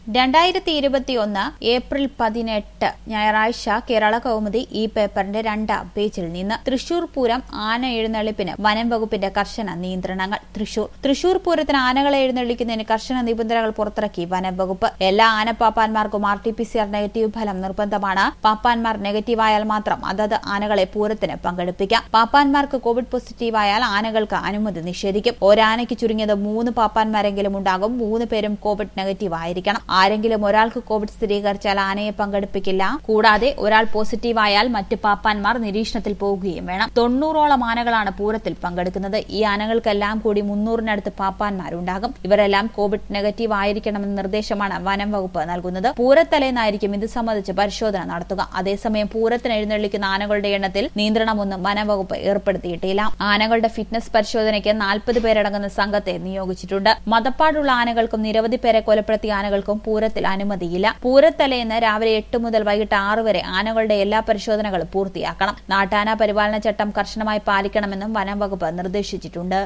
രണ്ടായിരത്തി ഇരുപത്തിയൊന്ന് ഏപ്രിൽ പതിനെട്ട് ഞായറാഴ്ച കേരള കൗമുദി ഈ പേപ്പറിന്റെ രണ്ടാം പേജിൽ നിന്ന് തൃശൂർ പൂരം ആന എഴുന്നള്ളിപ്പിന് വനം വകുപ്പിന്റെ കർശന നിയന്ത്രണങ്ങൾ തൃശൂർ തൃശൂർ പൂരത്തിന് ആനകളെ എഴുന്നള്ളിക്കുന്നതിന് കർശന നിബന്ധനകൾ പുറത്തിറക്കി വനം വകുപ്പ് എല്ലാ ആനപ്പാപ്പാന്മാർക്കും R T P C R negative ഫലം നിർബന്ധമാണ് പാപ്പാന്മാർ നെഗറ്റീവായാൽ മാത്രം അതത് ആനകളെ പൂരത്തിന് പങ്കെടുപ്പിക്കാം പാപ്പാന്മാർക്ക് കോവിഡ് പോസിറ്റീവായാൽ ആനകൾക്ക് അനുമതി നിഷേധിക്കും ഒരാനയ്ക്ക് ചുരുങ്ങിയത് മൂന്ന് പാപ്പാന്മാരെങ്കിലും ഉണ്ടാകും മൂന്ന് പേരും കോവിഡ് നെഗറ്റീവ് ആയിരിക്കണം ആരെങ്കിലും ഒരാൾക്ക് കോവിഡ് സ്ഥിരീകരിച്ചാൽ ആനയെ പങ്കെടുപ്പിക്കില്ല കൂടാതെ ഒരാൾ പോസിറ്റീവായാൽ മറ്റ് പാപ്പാന്മാർ നിരീക്ഷണത്തിൽ പോവുകയും വേണം തൊണ്ണൂറോളം ആനകളാണ് പൂരത്തിൽ പങ്കെടുക്കുന്നത് ഈ ആനകൾക്കെല്ലാം കൂടി മുന്നൂറിനടുത്ത് പാപ്പാന്മാരുണ്ടാകും ഇവരെല്ലാം കോവിഡ് നെഗറ്റീവ് ആയിരിക്കണമെന്ന നിർദ്ദേശമാണ് വനം വകുപ്പ് നൽകുന്നത് പൂരത്തലേന്നായിരിക്കും ഇത് സംബന്ധിച്ച് പരിശോധന നടത്തുക അതേസമയം പൂരത്തിന് എഴുന്നള്ളിക്കുന്ന ആനകളുടെ എണ്ണത്തിൽ നിയന്ത്രണമൊന്നും വനം വകുപ്പ് ഏർപ്പെടുത്തിയിട്ടില്ല ആനകളുടെ ഫിറ്റ്നസ് പരിശോധനയ്ക്ക് നാൽപ്പത് പേരടങ്ങുന്ന സംഘത്തെ നിയോഗിച്ചിട്ടുണ്ട് മതപ്പാടുള്ള ആനകൾക്കും നിരവധി പേരെ കൊലപ്പെടുത്തിയ ആനകൾക്കും പൂരത്തിൽ അനുമതിയില്ല പൂരത്തലേന്ന് രാവിലെ എട്ട് മുതൽ വൈകിട്ട് ആറ് വരെ ആനകളുടെ എല്ലാ പരിശോധനകളും പൂർത്തിയാക്കണം നാട്ടാന പരിപാലന ചട്ടം കർശനമായി പാലിക്കണമെന്നും വനം വകുപ്പ് നിർദ്ദേശിച്ചിട്ടുണ്ട്